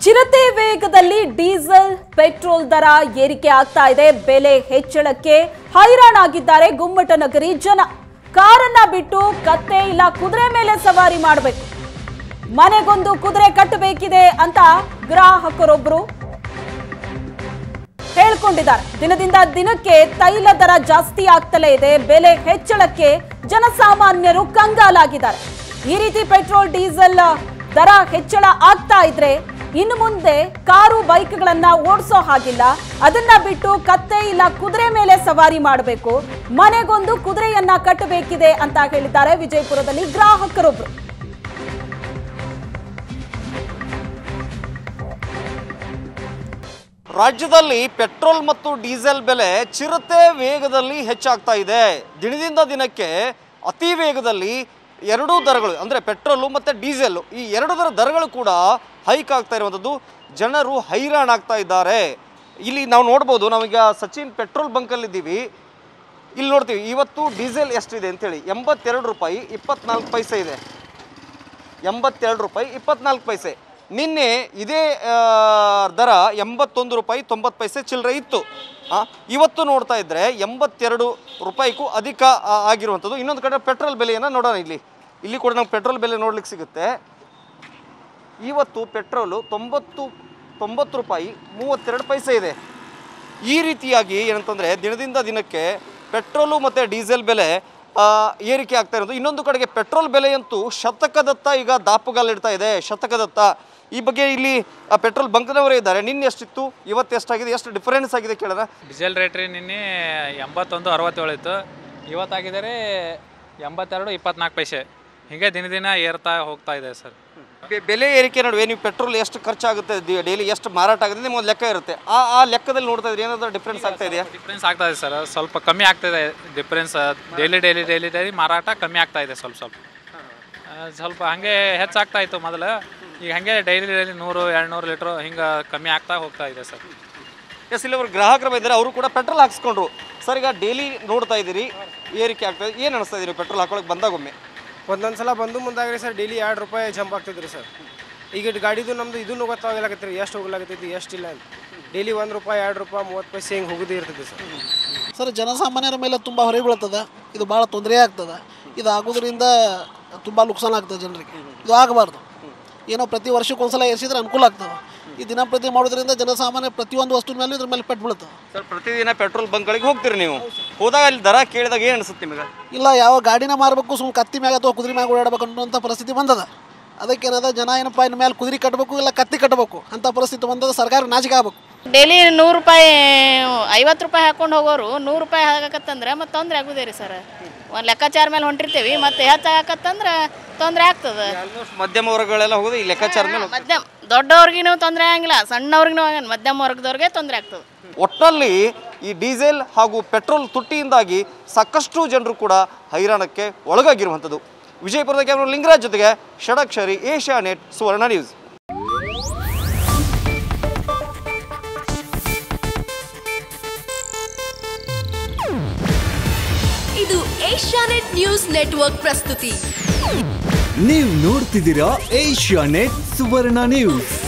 ಚಿರತೆ ವೇಗದಲ್ಲಿ diesel petrol ದರ ಏರಿಕೆ ಆಗ್ತಾ ಇದೆ ಬೆಲೆ ಹೆಚ್ಚಳಕ್ಕೆ ಹೈರಾಣಾಗಿದ್ದಾರೆ ಗುಮ್ಮಟನಗರಿ ಜನ ಕಾರನ್ನ ಬಿಟ್ಟು ಕತ್ತೆ ಇಲ್ಲ ಕುದುರೆ ಮೇಲೆ ಸವಾರಿ ಮಾಡಬೇಕು ಮನೆಗೊಂದು ಕುದುರೆ ಕಟ್ಟಬೇಕಿದೆ ಅಂತ ಗ್ರಾಹಕರೊಬ್ರು ಹೇಳ್ಕೊಂಡಿದ್ದಾರೆ ದಿನದಿಂದ ದಿನಕ್ಕೆ ತೈಲ ದರ ಜಾಸ್ತಿ ಆಗ್ತಲೇ ಇದೆ ಬೆಲೆ ಹೆಚ್ಚಳಕ್ಕೆ ಜನಸಾಮಾನ್ಯರು ಕಂಗಾಲಾಗಿದ್ದಾರೆ ಈ ರೀತಿ ಪೆಟ್ರೋಲ್ ಡೀಸೆಲ್ ದರ ಹೆಚ್ಚಳ ಆಗ್ತಾ ಇದ್ರೆ ಇನ್ನು ಮುಂದೆ ಕಾರು ಬೈಕ್ಗಳನ್ನ ಓಡಿಸೋ ಹಾಗಿಲ್ಲ ಅದನ್ನ ಬಿಟ್ಟು ಕತ್ತೆ ಇಲ್ಲ ಕುದುರೆ ಮೇಲೆ ಸವಾರಿ ಮಾಡಬೇಕು ಮನೆಗೊಂದು ಕುದುರೆಯನ್ನ ಕಟ್ಟಬೇಕಿದೆ ಅಂತ ಹೇಳಿದ್ದಾರೆ ವಿಜಯಪುರದಲ್ಲಿ ಗ್ರಾಹಕರೊಬ್ರು ರಾಜ್ಯದಲ್ಲಿ ಪೆಟ್ರೋಲ್ ಮತ್ತು ಡೀಸೆಲ್ ಬೆಲೆ ಚಿರತೆ ವೇಗದಲ್ಲಿ ಹೆಚ್ಚಾಗ್ತಾ ಇದೆ ದಿನದಿಂದ ದಿನಕ್ಕೆ ಅತಿ ವೇಗದಲ್ಲಿ ಎರಡೂ ದರಗಳು ಅಂದರೆ ಪೆಟ್ರೋಲು ಮತ್ತು ಡೀಸೆಲ್ಲು ಈ ಎರಡು ದರ ದರಗಳು ಕೂಡ ಹೈಕ್ ಆಗ್ತಾ ಇರುವಂಥದ್ದು ಜನರು ಹೈರಾಣಾಗ್ತಾ ಇದ್ದಾರೆ ಇಲ್ಲಿ ನಾವು ನೋಡ್ಬೋದು ನಾವೀಗ ಸಚಿನ್ ಪೆಟ್ರೋಲ್ ಬಂಕಲ್ಲಿದ್ದೀವಿ ಇಲ್ಲಿ ನೋಡ್ತೀವಿ ಇವತ್ತು ಡೀಸೆಲ್ ಎಷ್ಟಿದೆ ಅಂತೇಳಿ ಎಂಬತ್ತೆರಡು ರೂಪಾಯಿ ಇಪ್ಪತ್ನಾಲ್ಕು ಪೈಸೆ ಇದೆ ಎಂಬತ್ತೆರಡು ರೂಪಾಯಿ ಇಪ್ಪತ್ನಾಲ್ಕು ಪೈಸೆ ನಿನ್ನೆ ಇದೇ ಆ, ದರ ಎಂಬತ್ತೊಂದು ರೂಪಾಯಿ ತೊಂಬತ್ತು ಪೈಸೆ ಚಿಲ್ಲರೆ ಇತ್ತು ಆ, ಇವತ್ತು ನೋಡ್ತಾ ಇದ್ದರೆ ಎಂಬತ್ತೆರಡು ರೂಪಾಯಿಗೂ ಅಧಿಕ ಆ, ಆಗಿರುವಂಥದ್ದು ಇನ್ನೊಂದು ಕಡೆ ಪೆಟ್ರೋಲ್ ಬೆಲೆಯನ್ನು ನೋಡೋಣ ಇಲ್ಲಿ ಇಲ್ಲಿ ಕೂಡ ನಮ್ಗೆ ಪೆಟ್ರೋಲ್ ಬೆಲೆ ನೋಡ್ಲಿಕ್ಕೆ ಸಿಗುತ್ತೆ ಇವತ್ತು ಪೆಟ್ರೋಲು ತೊಂಬತ್ತು ತೊಂಬತ್ತು ರೂಪಾಯಿ ಮೂವತ್ತೆರಡು ಪೈಸೆ ಇದೆ ಈ ರೀತಿಯಾಗಿ ಏನಂತಂದರೆ ದಿನದಿಂದ ದಿನಕ್ಕೆ ಪೆಟ್ರೋಲು ಮತ್ತು ಡೀಸೆಲ್ ಬೆಲೆ ಆ, ಏರಿಕೆ ಆಗ್ತಾ ಇರೋದು ಇನ್ನೊಂದು ಕಡೆಗೆ ಪೆಟ್ರೋಲ್ ಬೆಲೆಯಂತೂ ಶತಕದತ್ತ ಈಗ ದಾಪುಗಾಲಿಡ್ತಾ ಇದೆ ಶತಕದತ್ತ ಈ ಬಗ್ಗೆ ಇಲ್ಲಿ ಆ, ಪೆಟ್ರೋಲ್ ಬಂಕ್ನವರೇ ಇದ್ದಾರೆ ನಿನ್ನೆ ಎಷ್ಟಿತ್ತು ಇವತ್ತು ಎಷ್ಟಾಗಿದೆ ಎಷ್ಟು ಡಿಫರೆನ್ಸ್ ಆಗಿದೆ ಕೇಳೋಣ ಡೀಸೆಲ್ ರೇಟ್ ರೀ ನಿನ್ನೆ ಎಂಬತ್ತೊಂದು ಅರವತ್ತೇಳು ಇತ್ತು ಇವತ್ತಾಗಿದ್ದಾರೆ ಎಂಬತ್ತೆರಡು ಇಪ್ಪತ್ನಾಲ್ಕು ಪೈಸೆ ಹೀಗೆ ದಿನ ದಿನ ಏರ್ತಾ ಹೋಗ್ತಾ ಇದೆ ಸರ್ ಬೆ- ಬೆಲೆ ಏರಿಕೆ ನಡುವೆ ನೀವು ಪೆಟ್ರೋಲ್ ಎಷ್ಟು ಖರ್ಚಾಗುತ್ತೆ ಡೈಲಿ ಎಷ್ಟು ಮಾರಾಟ ಆಗುತ್ತೆ ನಿಮ್ಗೆ ಒಂದು ಲೆಕ್ಕ ಇರುತ್ತೆ ಆ ಆ ಲೆಕ್ಕದಲ್ಲಿ ನೋಡ್ತಾ ಇದ್ರೆ ಏನಾದರೂ ಡಿಫ್ರೆನ್ಸ್ ಆಗ್ತಾ ಇದೆಯಾ ಡಿಫ್ರೆನ್ಸ್ ಆಗ್ತಾ ಇದೆ ಸರ್ ಸ್ವಲ್ಪ ಕಮ್ಮಿ ಆಗ್ತಾಯಿದೆ difference daily daily daily daily ಮಾರಾಟ ಕಮ್ಮಿ ಆಗ್ತಾ ಇದೆ ಸ್ವಲ್ಪ ಸ್ವಲ್ಪ ಆ, ಸ್ವಲ್ಪ ಹಾಗೆ ಹೆಚ್ಚಾಗ್ತಾ ಇತ್ತು ಮೊದಲು ಈಗ ಹಾಗೆ ಡೈಲಿ ಡೈಲಿ ನೂರು ಎರಡು ನೂರು ಲೀಟ್ರು ಹಿಂಗೆ ಕಮ್ಮಿ ಆಗ್ತಾ ಹೋಗ್ತಾ ಇದೆ ಸರ್ ಎಸ್ ಇಲ್ಲಿ ಅವರು ಗ್ರಾಹಕರು ಬಂದಿದ್ದಾರೆ ಅವರು ಕೂಡ ಪೆಟ್ರೋಲ್ ಹಾಕ್ಸ್ಕೊಂಡ್ರು ಸರ್ ಈಗ ಡೈಲಿ ನೋಡ್ತಾ ಇದ್ದೀರಿ ಏರಿಕೆ ಆಗ್ತಾ ಇದೆ ಏನು ಅನಿಸ್ತಾ ಇದೀರಿ ಪೆಟ್ರೋಲ್ ಹಾಕೊಳಕ್ಕೆ ಬಂದಾಗೊಮ್ಮೆ ಒಂದೊಂದು ಸಲ ಬಂದು ಮುಂದಾಗ್ರಿ ಸರ್ ಡೈಲಿ ಎರಡು ರೂಪಾಯಿ ಜಂಪ್ ಆಗ್ತಿದ್ರಿ ಸರ್ ಈಗ ಇದ್ ಗಾಡಿದು ನಮ್ದು ಇದನ್ನು ಗೊತ್ತಾಗಲಾಗತ್ರಿ ಎಷ್ಟು ಹೋಗ್ಲಾಗತ್ತೈತಿ ಎಷ್ಟು ಇಲ್ಲ ಅಂತ ಡೈಲಿ ಒಂದು ರೂಪಾಯಿ ಎರಡು ರೂಪಾಯಿ ಮೂವತ್ತು ಪೈಸೆ ಹಿಂಗೆ ಹೋಗೋದೇ ಇರ್ತೈತಿ ಸರ್ ಸರ್ ಜನಸಾಮಾನ್ಯರ ಮೇಲೆ ತುಂಬ ಹೊರೆ ಬೀಳ್ತದೆ ಇದು ಭಾಳ ತೊಂದರೆ ಆಗ್ತದೆ ಇದು ಆಗೋದ್ರಿಂದ ತುಂಬ ನುಕ್ಸಾನ ಆಗ್ತದೆ ಜನರಿಗೆ ಇದು ಆಗಬಾರ್ದು ಏನೋ ಪ್ರತಿ ವರ್ಷಕ್ಕೆ ಒಂದ್ಸಲ ಏರಿಸಿದ್ರೆ ಅನುಕೂಲ ಆಗ್ತದೆ ಈ ದಿನಪ್ರತಿ ಮಾಡೋದ್ರಿಂದ ಜನಸಾಮಾನ್ಯ ಪ್ರತಿಯೊಂದು ವಸ್ತು ಮೇಲೆ ಇದ್ರ ಮೇಲೆ ಪೆಟ್ಟು ಬೀಳ್ತದೆ ಸರ್ ಪ್ರತಿದಿನ ಪೆಟ್ರೋಲ್ ಬಂಕ್ಗಳಿಗೆ ಹೋಗ್ತೀರಿ ನೀವು ಹೋದಾಗ ಅಲ್ಲಿ ದರ ಕೇಳಿದಾಗ ಏನು ಅನಿಸುತ್ತೆ ನಿಮಗೆ ಇಲ್ಲ ಯಾವ ಗಾಡಿನ ಮಾರಬೇಕು ಸುಮ್ಮನೆ ಕತ್ತಿ ಮ್ಯಾಗ ಅಥವಾ ಕುದುರೆ ಮ್ಯಾಗ ಓಡಾಡಬೇಕು ಅನ್ನೋಂಥ ಪರಿಸ್ಥಿತಿ ಬಂದದ ಅದಕ್ಕೇನದ ಜನ ಏನಪ್ಪ ಇನ್ನು ಮೇಲೆ ಕುದುರೆ ಕಟ್ಟಬೇಕು ಇಲ್ಲ ಕತ್ತಿ ಕಟ್ಟಬೇಕು ಅಂಥ ಪರಿಸ್ಥಿತಿ ಬಂದದ ಸರ್ಕಾರ ನಾಚಿಕೆ ಆಗ್ಬೇಕು ಡೈಲಿ ನೂರು ರೂಪಾಯಿ ಐವತ್ತು ರೂಪಾಯಿ ಹಾಕೊಂಡು ಹೋಗೋರು ನೂರು ರೂಪಾಯಿ ಹಾಕತ್ತಂದ್ರೆ ಮತ್ತೆ ತೊಂದರೆ ಆಗುದೇ ರೀ ಸರ್ ಒಂದು ಲೆಕ್ಕಾಚಾರ ಮೇಲೆ ಹೊಂಟಿರ್ತೀವಿ ಮತ್ತೆ ಹೆಚ್ಚಾಗತ್ತಂದ್ರೆ ತೊಂದರೆ ಆಗ್ತದೆ ಆಲ್ಮೋಸ್ಟ್ ಮಧ್ಯಮ ವರ್ಗಗಳೆಲ್ಲ ಹೋಗೋದು ಈ ಲೆಕ್ಕಾಚಾರ ಮೇಲೆ ಮಧ್ಯಮ ದೊಡ್ಡವ್ರಿಗಿನೂ ತೊಂದರೆ ಆಗಂಗಿಲ್ಲ ಸಣ್ಣವ್ರಿಗೂ ಆಗಲ್ಲ ಮಧ್ಯಮ ವರ್ಗದವ್ರಿಗೆ ತೊಂದರೆ ಆಗ್ತದೆ ಒಟ್ಟಿನಲ್ಲಿ ಈ ಡೀಸೆಲ್ ಹಾಗೂ ಪೆಟ್ರೋಲ್ ತುಟ್ಟಿಯಿಂದಾಗಿ ಸಾಕಷ್ಟು ಜನರು ಕೂಡ ಹೈರಾಣಕ್ಕೆ ಒಳಗಾಗಿರುವಂಥದ್ದು ವಿಜಯಪುರದ ಕ್ಯಾಮ್ರಾ ಲಿಂಗರಾಜ್ ಜೊತೆಗೆ Shadakshari Asia net Suvarna news ಇದು ಏಷ್ಯಾನೆಟ್ ನ್ಯೂಸ್ ನೆಟ್ವರ್ಕ್ ಪ್ರಸ್ತುತಿ ನೀವು ನೋಡ್ತಿದ್ದೀರಾ ಏಷ್ಯಾ ನೆಟ್ ಸುವರ್ಣ ನ್ಯೂಸ್